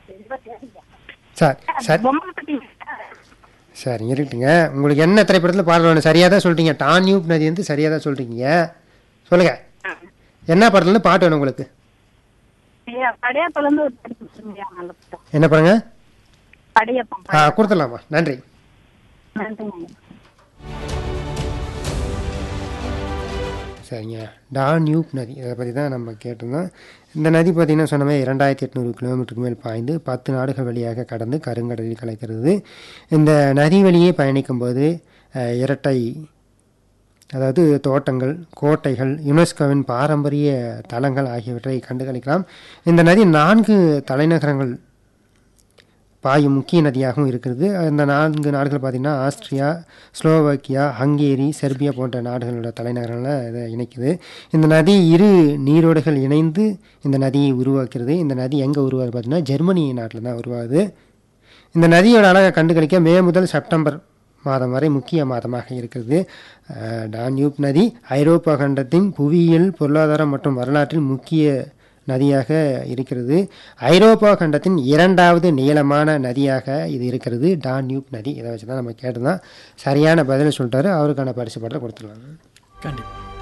sir சரி பொம்மை பத்தி சரி இருக்கட்டுங்க உங்களுக்கு என்ன திரைப்படத்தில் பாடல் வேணும் சரியாக தான் சொல்லிட்டீங்க டான்யூப் நதி வந்து சரியாக தான் சொல்கிறீங்க சொல்லுங்கள் என்ன படத்துலேருந்து பாட்டு வேணும் உங்களுக்கு ஐயா படையப்பல இருந்து ஒரு படிப்பு சொல்லுங்க நல்ல புத்தகம் என்ன பண்ணுங்க படையப்பம் ஆ கொடுத்துடலாமா நன்றி நன்றிங்க சரிங்க டான்யூப் நதி இதை பற்றி தான் நம்ம கேட்டிருந்தோம் இந்த நதி பார்த்திங்கன்னா சொன்னமே இரண்டாயிரத்தி எட்நூறு கிலோமீட்டருக்கு மேல் பாய்ந்து பத்து நாடுகள் வழியாக கடந்து கருங்கடலில் கலக்கிறது இந்த நதி வழியே பயணிக்கும்போது அஹ், இரட்டை அதாவது தோட்டங்கள் கோட்டைகள் யுனெஸ்கோவின் பாரம்பரிய தலங்கள் ஆகியவற்றை கண்டுகளிக்கலாம் இந்த நதி நான்கு தலைநகரங்கள் பாயும் முக்கிய நதியாகவும் இருக்கிறது இந்த நான்கு நாடுகள் பார்த்திங்கன்னா ஆஸ்திரியா ஸ்லோவாக்கியா ஹங்கேரி செர்பியா போன்ற நாடுகளோட தலைநகரங்களை இதை இணைக்குது இந்த நதி இரு நீரோடைகள் இணைந்து இந்த நதியை உருவாக்குறது இந்த நதி எங்கே உருவாகுது பார்த்தீங்கன்னா ஜெர்மனி நாட்டில் தான் உருவாகுது இந்த நதியோட அழகை கண்டுகளிக்க மே முதல் செப்டம்பர் மாதம் வரை முக்கிய மாதமாக இருக்கிறது அஹ், டான்யூப் நதி ஐரோப்பா கண்டத்தின் புவியியல் பொருளாதாரம் மற்றும் வரலாற்றில் முக்கிய நதியாக இருக்கிறது ஐரோப்பா கண்டத்தின் இரண்டாவது நீளமான நதியாக இது இருக்கிறது டான்யூப் நதி இதை வச்சு தான் நம்ம கேட்டோம் சரியான பதில் சொல்லிட்டாரு அவருக்கான பரிசு பாட்டை கொடுத்துடலாம் கண்டிப்பா